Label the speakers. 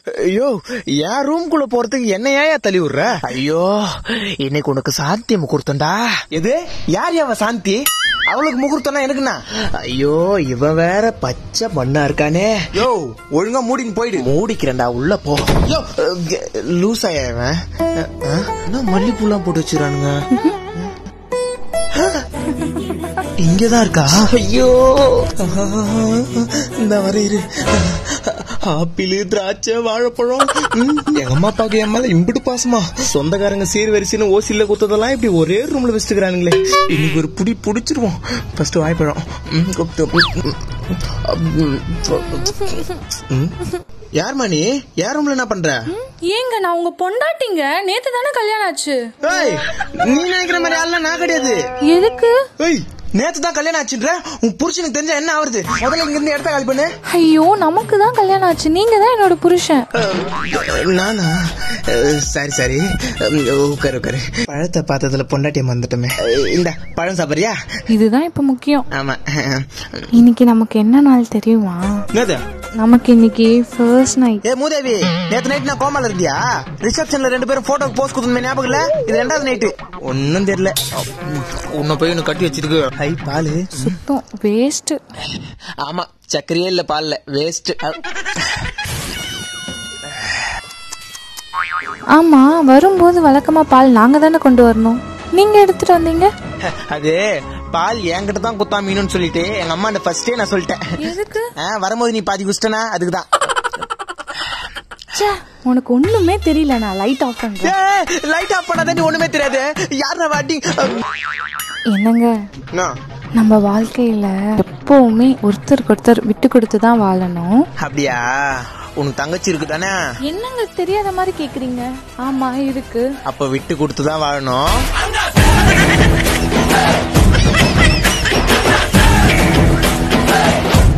Speaker 1: ஐயோ என் ரூம்குள்ள போறதுக்கு என்ன ஏன் தள்ளி விடுற ஐயோ இன்னைக்கு உனக்கு சாந்தி முகூர்த்தம்டா எது யார் அவ சாந்தி அவளுக்கு முகூர்த்தம்னா எனக்குண்ணா ஐயோ இவன் வேற பச்சை மண்ணா இருக்கானே யோ ஒழுங்கா மூடின்னு போயிடு மூடிக்கிறேன்டா உள்ள போ யோ லூஸ் ஆயவன் என்ன மல்லிப்பூலாம் போட்டு வச்சிருக்கானுங்க இங்கதான் இருக்கா ஐயோ இந்த வர இரு ஆப்பிள் திராட்சை வாழைப்பழம் ம், எங்க அம்மா அப்பாவுக்கு என் மேல இம்பிட்டு பாசமா சொந்தக்காரங்க சீர் வரிசைன்னு ஓசில குத்ததெல்லாம் இப்படி ஒரே ரூம்ல வச்சுக்கிறானுங்களே இன்னைக்கு ஒரு புடி புடிச்சிருவோம் ஃபர்ஸ்ட் வாழைப்பழம் ம், குத்து. ம், ம். யார் மணி யார் ரூம்ல என்ன பண்ற
Speaker 2: ஏங்க நான் உங்க பொண்டாட்டிங்க நேத்து தானே கல்யாணம் ஆச்சு
Speaker 1: ஏய் நீ நினைக்கிற மாதிரி ஆள்லாம் நான் கிடையாது
Speaker 2: எதுக்கு
Speaker 1: ஏய் நேத்து தான் கல்யாணம் ஆச்சுன்ற உன் புருஷனுக்கு தெரிஞ்சா என்ன ஆகுறது முதல்ல இங்க இருந்து இடத்த காலி பண்ணு
Speaker 2: ஐயோ நமக்கு தான் கல்யாணம் ஆச்சு நீங்க தான் என்னோட புருஷன்
Speaker 1: அஹ், நானா அஹ், சரி சரி உம், உட்காரு உட்காரு பழத்தை பார்த்ததுல பொண்டாட்டியை மறந்துட்டோமே அஹ், இந்த பழம் சாப்பிடுறியா
Speaker 2: இதுதான் இப்ப முக்கியம்
Speaker 1: ஆமா
Speaker 2: இன்னைக்கு நமக்கு என்ன நாள் தெரியுமா
Speaker 1: என்னது
Speaker 2: நமக்கு இன்னைக்கு ஃபர்ஸ்ட் நைட்
Speaker 1: ஏ மூதேவி நேத்து நைட் நான் கோமால இருந்தியா ரிசப்ஷன்ல ரெண்டு பேரும் போட்டோ போஸ்ட் கொடுத்து ஞாபகம் இல்ல இது ரெண்டாவது நைட்டு ஒன்னும் தெரியல உன்னை போய் இன்னும் கட்டி வச்சிருக்கு ஹை பாலு
Speaker 2: சுத்தம் வேஸ்ட்
Speaker 1: ஆமா சக்கரையே இல்ல பால்ல வேஸ்ட்
Speaker 2: ஆமா வரும்போது வழக்கமா பால் நாங்க தானே கொண்டு வரணும் நீங்க எடுத்துட்டு வந்தீங்க
Speaker 1: அது பால் என்கிட்ட தான் குத்தா மீனுன்னு சொல்லிட்டு எங்க அம்மா அந்த ஃபர்ஸ்டே நான் சொல்லிட்டேன்
Speaker 2: எதுக்கு
Speaker 1: ஆ, வரும்போது நீ பாதி குஸ்டனா அதுக்குதான்
Speaker 2: ச்சே, உனக்கு ஒண்ணுமே தெரியல நான் லைட் ஆஃப் பண்றேன்
Speaker 1: லைட் ஆஃப் பண்ணாதான் நீ ஒண்ணுமே தெரியாது யாரா வாட்டி
Speaker 2: என்னங்க
Speaker 1: என்ன?
Speaker 2: நம்ம வாழ்க்கையில எப்பவுமே ஒருத்தருக்கு ஒருத்தர் விட்டு கொடுத்து தான் வாழணும்
Speaker 1: அப்படியா உனக்கு தங்கச்சி இருக்கு தானே
Speaker 2: என்னங்க தெரியாத மாதிரி கேக்குறீங்க ஆமா இருக்கு
Speaker 1: அப்ப விட்டு கொடுத்து தான் வாழணும்